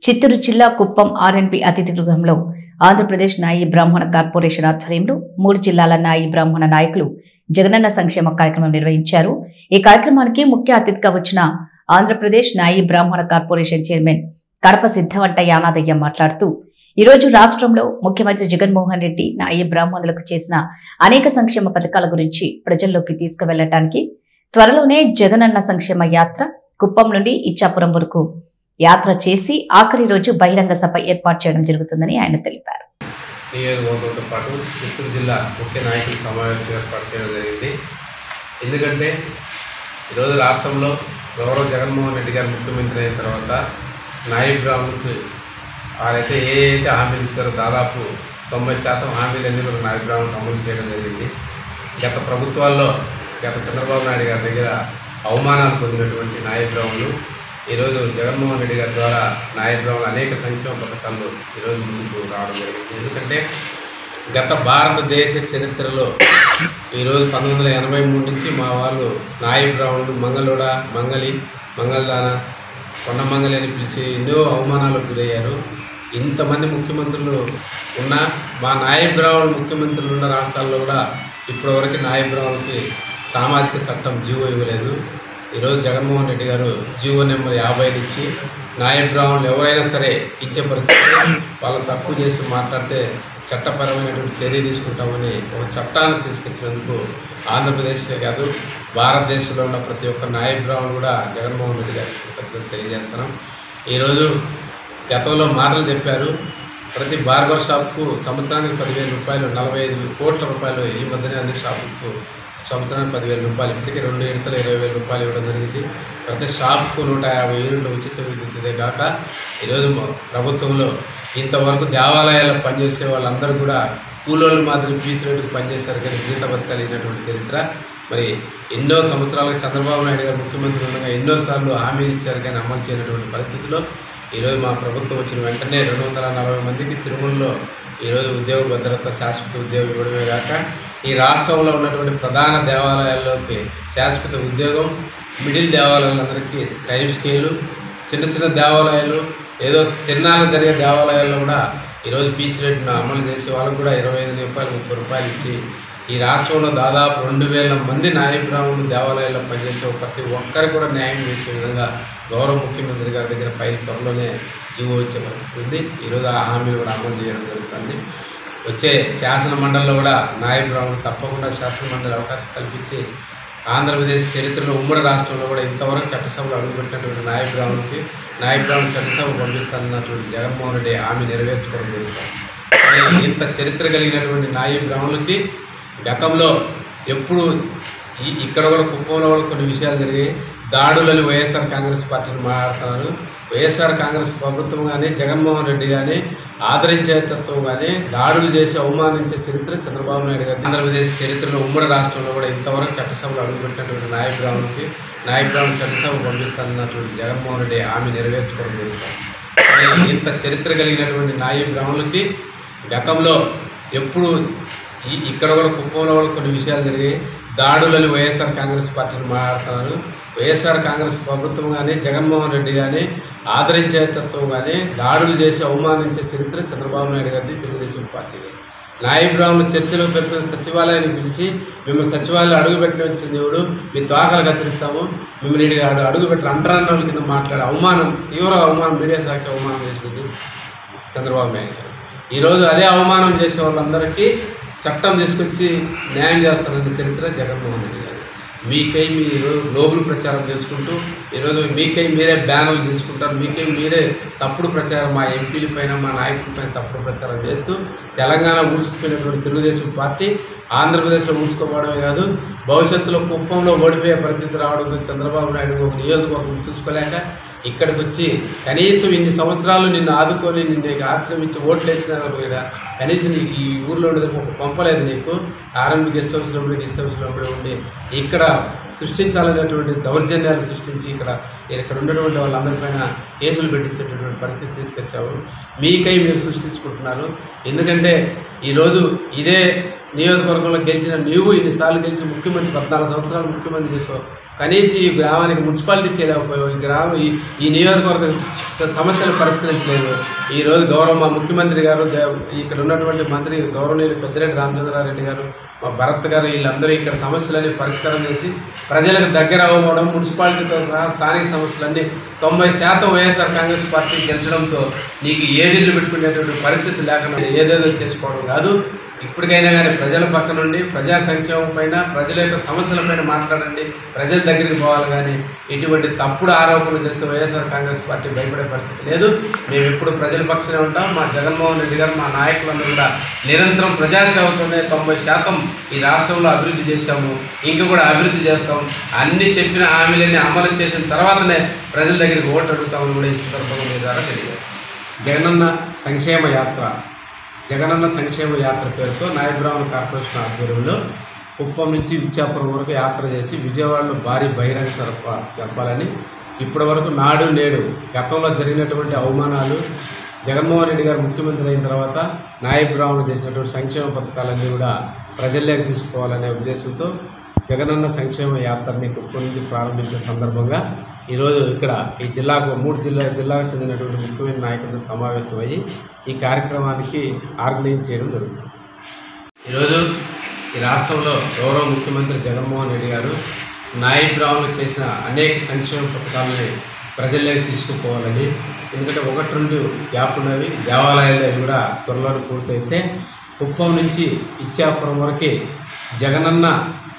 చిత్తూరు జిల్లా కుప్పం ఆర్ఎన్పి అతిథి గృహంలో ఆంధ్రప్రదేశ్ నాయి బ్రాహ్మణ కార్పొరేషన్ ఆధ్వర్యంలో మూడు జిల్లాల నాయి బ్రాహ్మణ నాయకులు జగనన్న సంక్షేమ కార్యక్రమం నిర్వహించారు ఈ కార్యక్రమానికి ముఖ్య అతిథిగా వచ్చిన ఆంధ్రప్రదేశ్ నాయి బ్రాహ్మణ కార్పొరేషన్ చైర్మన్ కడప సిద్ధవంట యానాదయ్య మాట్లాడుతూ ఈ రోజు రాష్ట్రంలో ముఖ్యమంత్రి జగన్మోహన్ రెడ్డి నాయి బ్రాహ్మణులకు చేసిన అనేక సంక్షేమ పథకాల గురించి ప్రజల్లోకి తీసుకువెళ్లటానికి త్వరలోనే జగనన్న సంక్షేమ యాత్ర కుప్పం నుండి ఇచ్చాపురం వరకు యాత్ర చేసి ఆఖరి రోజు బహిరంగ సభ ఏర్పాటు చేయడం జరుగుతుందని ఆయన తెలిపారు నియోజకవర్గంతో పాటు చిత్తూరు జిల్లా ముఖ్య నాయకుల సమావేశం ఏర్పాటు చేయడం జరిగింది ఎందుకంటే ఈరోజు రాష్ట్రంలో గౌరవ జగన్మోహన్ రెడ్డి గారు ముఖ్యమంత్రి అయిన తర్వాత నాయక్ బ్రాహ్మణులకు వారైతే ఏ అయితే హామీలు ఇచ్చారో దాదాపు తొంభై శాతం హామీలన్నీ కూడా నాయక్ బ్రాహ్మణులకు అమలు చేయడం జరిగింది గత ప్రభుత్వాల్లో గత చంద్రబాబు నాయుడు గారి దగ్గర అవమానాలు పొందినటువంటి నాయక్ బ్రాహ్మణులు ఈరోజు జగన్మోహన్ రెడ్డి గారి ద్వారా నాయక్ బ్రాహ్మణులు అనేక సంక్షేమ పథకాలు ఈరోజు ముందుకు రావడం జరిగింది ఎందుకంటే గత భారతదేశ చరిత్రలో ఈరోజు పంతొమ్మిది వందల ఎనభై మూడు నుంచి మా వాళ్ళు నాయక్ బ్రాహ్మణులు మంగళూడ మంగళి మంగళదాన కొండమంగళి అని పిలిచి ఎన్నో అవమానాలకు గురయ్యారు ఇంతమంది ముఖ్యమంత్రులు ఉన్నా మా నాయక్ బ్రాహ్మణులు ముఖ్యమంత్రులు ఉన్న రాష్ట్రాల్లో కూడా ఇప్పటివరకు నాయక్ బ్రాహ్మణులకి సామాజిక చట్టం జీవో ఇవ్వలేదు ఈరోజు జగన్మోహన్ రెడ్డి గారు జీవో నెంబర్ యాభై ఇచ్చి నాయక్ బ్రాహ్మణులు ఎవరైనా సరే ఇచ్చే పరిస్థితి వాళ్ళని తక్కువ చేసి మాట్లాడితే చట్టపరమైనటువంటి చర్య తీసుకుంటామని ఒక చట్టాన్ని తీసుకొచ్చినందుకు ఆంధ్రప్రదేశ్ కాదు భారతదేశంలో ఉన్న ప్రతి ఒక్క నాయక్ బ్రాహ్మణులు కూడా జగన్మోహన్ రెడ్డి గారికి కృతజ్ఞతలు తెలియజేస్తున్నాం ఈరోజు గతంలో మాటలు చెప్పారు ప్రతి బార్బర్ షాప్కు సంవత్సరానికి పదివేల రూపాయలు నలభై ఐదు కోట్ల రూపాయలు ఈ మధ్యనే అన్ని షాపులకు సంవత్సరానికి పదివేల రూపాయలు ఇప్పటికీ రెండు విడతలు ఇరవై వేల రూపాయలు ఇవ్వడం జరిగింది ప్రతి షాప్కు నూట యాభై యూనిట్లు ఉచిత విద్యుత్ ఇదే కాక ఈరోజు మ- ప్రభుత్వంలో ఇంతవరకు దేవాలయాల్లో పనిచేసే వాళ్ళందరూ కూడా కూలోళ్ళు మాదిరి ఫీజు రేటుకు పనిచేశారు కానీ జీతం కలిగినటువంటి చరిత్ర మరి ఎన్నో సంవత్సరాలుగా చంద్రబాబు నాయుడు గారు ముఖ్యమంత్రి ఉండగా ఎన్నోసార్లు హామీలు ఇచ్చారు కానీ అమలు చేయనటువంటి పరిస్థితిలో ఈరోజు మా ప్రభుత్వం వచ్చిన వెంటనే రెండు వందల నలభై మందికి తిరుమలలో ఈరోజు ఉద్యోగ భద్రత శాశ్వత ఉద్యోగం ఇవ్వడమే కాక ఈ రాష్ట్రంలో ఉన్నటువంటి ప్రధాన దేవాలయాల్లోకి శాశ్వత ఉద్యోగం మిడిల్ దేవాలయాలందరికీ టైం స్కేలు చిన్న చిన్న దేవాలయాలు ఏదో తిన్నాక జరిగే దేవాలయాల్లో కూడా ఈరోజు పీస్ రేట్ను అమలు చేసి వాళ్ళకు కూడా ఇరవై ఐదు రూపాయలు ముప్పై రూపాయలు ఇచ్చి ఈ రాష్ట్రంలో దాదాపు రెండు వేల మంది నాయకురాములు దేవాలయాల్లో పనిచేసే ప్రతి ఒక్కరికి కూడా న్యాయం చేసే విధంగా గౌరవ ముఖ్యమంత్రి గారి దగ్గర ఫైల్ త్వరలోనే జీవో వచ్చే పరిస్థితి ఉంది ఈరోజు ఆ హామీలు కూడా అమలు చేయడం జరుగుతుంది వచ్చే శాసన మండలిలో కూడా నాయకురాములు తప్పకుండా శాసన మండలి అవకాశం కల్పించి ఆంధ్రప్రదేశ్ చరిత్రలో ఉమ్మడి రాష్ట్రంలో కూడా ఇంతవరకు చట్టసభలో అడుగుపెట్టినటువంటి నాయక్ బ్రాహ్మణులకి నాయక్ బ్రాహ్మణ్ చట్టసభ పంపిస్తానన్నటువంటి జగన్మోహన్ రెడ్డి హామీ నెరవేర్చుకోవడం జరుగుతుంది మరి ఇంత చరిత్ర కలిగినటువంటి నాయక్ బ్రాహ్మణులకి గతంలో ఎప్పుడు ఈ ఇక్కడ కూడా కుప్పంలో కూడా కొన్ని విషయాలు జరిగాయి దాడులని వైఎస్ఆర్ కాంగ్రెస్ పార్టీని మాట్లాడుతున్నారు వైఎస్ఆర్ కాంగ్రెస్ ప్రభుత్వం కానీ జగన్మోహన్ రెడ్డి కానీ ఆదరించే తత్వం కానీ దాడులు చేసి అవమానించే చరిత్ర చంద్రబాబు నాయుడు గారు ఆంధ్రప్రదేశ్ చరిత్రలో ఉమ్మడి రాష్ట్రంలో కూడా ఇంతవరకు చట్టసభలో అడుగుపెట్టినటువంటి నాయక్ బ్రాహ్మణులకి నాయక్ బ్రాహ్మణ్ చట్టసభ పంపిస్తానన్నటువంటి జగన్మోహన్ రెడ్డి హామీ నెరవేర్చుకోవడం జరుగుతుంది మరి ఇంత చరిత్ర కలిగినటువంటి నాయక్ బ్రాహ్మణులకి గతంలో ఎప్పుడు ఈ ఇక్కడ కూడా కుప్పంలో కూడా కొన్ని విషయాలు జరిగాయి దాడులని వైఎస్ఆర్ కాంగ్రెస్ పార్టీని మాట్లాడుతున్నారు వైఎస్ఆర్ కాంగ్రెస్ ప్రభుత్వం కానీ జగన్మోహన్ రెడ్డి కానీ ఆదరించే తత్వం కానీ దాడులు చేసి అవమానించే చరిత్ర చంద్రబాబు నాయుడు గారిది తెలుగుదేశం పార్టీ నాయక్ బ్రాహ్మణ్ చర్చలో పెట్టిన సచివాలయాన్ని పిలిచి మిమ్మల్ని సచివాలయం అడుగు పెట్టిన దేవుడు మీ ద్వాకాలు కత్తిరిస్తాము మిమ్మల్ని ఇడిగా అడుగు అడుగు పెట్టిన అంటరాన్న కింద మాట్లాడే అవమానం తీవ్ర అవమానం మీడియా సాక్షి అవమానం చేసింది చంద్రబాబు నాయుడు గారు ఈరోజు అదే అవమానం చేసే వాళ్ళందరికీ చట్టం తీసుకొచ్చి న్యాయం చేస్తారన్న చరిత్ర జగన్మోహన్ రెడ్డి గారు మీకై మీరు గ్లోబల్ ప్రచారం చేసుకుంటూ ఈరోజు మీకై మీరే బ్యానర్లు తీసుకుంటారు మీకై మీరే తప్పుడు ప్రచారం మా ఎంపీల పైన మా నాయకుల పైన తప్పుడు ప్రచారం చేస్తూ తెలంగాణ ఊడ్చుకుపోయినటువంటి తెలుగుదేశం పార్టీ ఆంధ్రప్రదేశ్లో ఊడ్చుకోవడమే కాదు భవిష్యత్తులో కుప్పంలో ఓడిపోయే పరిస్థితి రావడంతో చంద్రబాబు నాయుడు ఒక నియోజకవర్గం చూసుకోలేక ఇక్కడికి వచ్చి కనీసం ఇన్ని సంవత్సరాలు నిన్ను ఆదుకొని నిన్ను ఆశ్రమించి ఓట్లు వేసినా కూడా కనీసం నీకు ఈ ఊర్లో ఉండేది ఒక పంపలేదు నీకు ఆర్ఎంపీ గెస్ట్ హౌస్లో ఉండి గెస్ట్ హౌస్లో ఉండి ఉండి ఇక్కడ సృష్టించాలనేటువంటి దౌర్జన్యాలు సృష్టించి ఇక్కడ ఇక్కడ ఉన్నటువంటి వాళ్ళందరిపైన కేసులు పెట్టించేటటువంటి పరిస్థితి తీసుకొచ్చావు మీకై మీరు సృష్టించుకుంటున్నారు ఎందుకంటే ఈరోజు ఇదే నియోజకవర్గంలో గెలిచిన నీవు ఇన్నిసార్లు గెలిచి ముఖ్యమంత్రి పద్నాలుగు సంవత్సరాలు ముఖ్యమంత్రి చేసావు కనీసం ఈ గ్రామానికి మున్సిపాలిటీ చేయలేకపోయావు ఈ గ్రామం ఈ ఈ నియోజకవర్గ స- సమస్యలు పరిష్కరించలేదు ఈ రోజు గౌరవ మా ముఖ్యమంత్రి గారు దే- ఇక్కడ ఉన్నటువంటి మంత్రి గౌరవనీయులు పెద్దిరెడ్డి రామచంద్రారెడ్డి గారు మా భరత్ గారు వీళ్ళందరూ ఇక్కడ సమస్యలన్నీ పరిష్కారం చేసి ప్రజలకు దగ్గర అవ్వడం మున్సిపాలిటీతో సహా స్థానిక సమస్యలన్నీ తొంభై శాతం వైఎస్ఆర్ కాంగ్రెస్ పార్టీ గెలిచడంతో నీకు ఏజెంట్లు పెట్టుకునేటువంటి పరిస్థితి లేకుండా ఏదేదో చేసుకోవడం కాదు ఇప్పటికైనా కానీ ప్రజల పక్క నుండి ప్రజా సంక్షేమం పైన ప్రజల యొక్క సమస్యల పైన మాట్లాడండి ప్రజల దగ్గరికి పోవాలి కానీ ఇటువంటి తప్పుడు ఆరోపణలు చేస్తే వైఎస్ఆర్ కాంగ్రెస్ పార్టీ భయపడే పరిస్థితి లేదు మేము ఎప్పుడు ప్రజల పక్షానే ఉంటాం మా జగన్మోహన్ రెడ్డి గారు మా నాయకులందరూ కూడా నిరంతరం ప్రజాసేవతోనే తొంభై శాతం ఈ రాష్ట్రంలో అభివృద్ధి చేశాము ఇంకా కూడా అభివృద్ధి చేస్తాం అన్ని చెప్పిన హామీలన్నీ అమలు చేసిన తర్వాతనే ప్రజల దగ్గరికి ఓటు అడుగుతామని కూడా ఈ సందర్భంగా మీ ద్వారా తెలియజేస్తాం జగనన్న సంక్షేమ యాత్ర జగనన్న సంక్షేమ యాత్ర పేరుతో నాయబ్రాహ్మణ కార్పొరేషన్ ఆధ్వర్యంలో కుప్పం నుంచి విచ్చాపురం వరకు యాత్ర చేసి విజయవాడలో భారీ బహిరంగ సరఫ జరపాలని ఇప్పటి వరకు నాడు నేడు గతంలో జరిగినటువంటి అవమానాలు జగన్మోహన్ రెడ్డి గారు ముఖ్యమంత్రి అయిన తర్వాత నాయబ్ బ్రాహ్మణ్ చేసినటువంటి సంక్షేమ పథకాలన్నీ కూడా ప్రజల్లోకి తీసుకోవాలనే ఉద్దేశంతో జగనన్న సంక్షేమ యాత్రని కుప్పం నుంచి ప్రారంభించే సందర్భంగా ఈరోజు ఇక్కడ ఈ జిల్లాకు మూడు జిల్లా జిల్లాకు చెందినటువంటి ముఖ్యమైన నాయకులతో సమావేశమయ్యి ఈ కార్యక్రమానికి ఆర్గనైజ్ చేయడం జరుగుతుంది ఈరోజు ఈ రాష్ట్రంలో గౌరవ ముఖ్యమంత్రి జగన్మోహన్ రెడ్డి గారు నాయబ్ బ్రాహ్మణులు చేసిన అనేక సంక్షేమ పథకాలని ప్రజల్లోకి తీసుకుపోవాలని ఎందుకంటే ఒకటి రెండు గ్యాప్ ఉన్నవి దేవాలయాలు అవి కూడా త్వరలో పూర్తయితే కుప్పం నుంచి ఇచ్చాపురం వరకు జగనన్న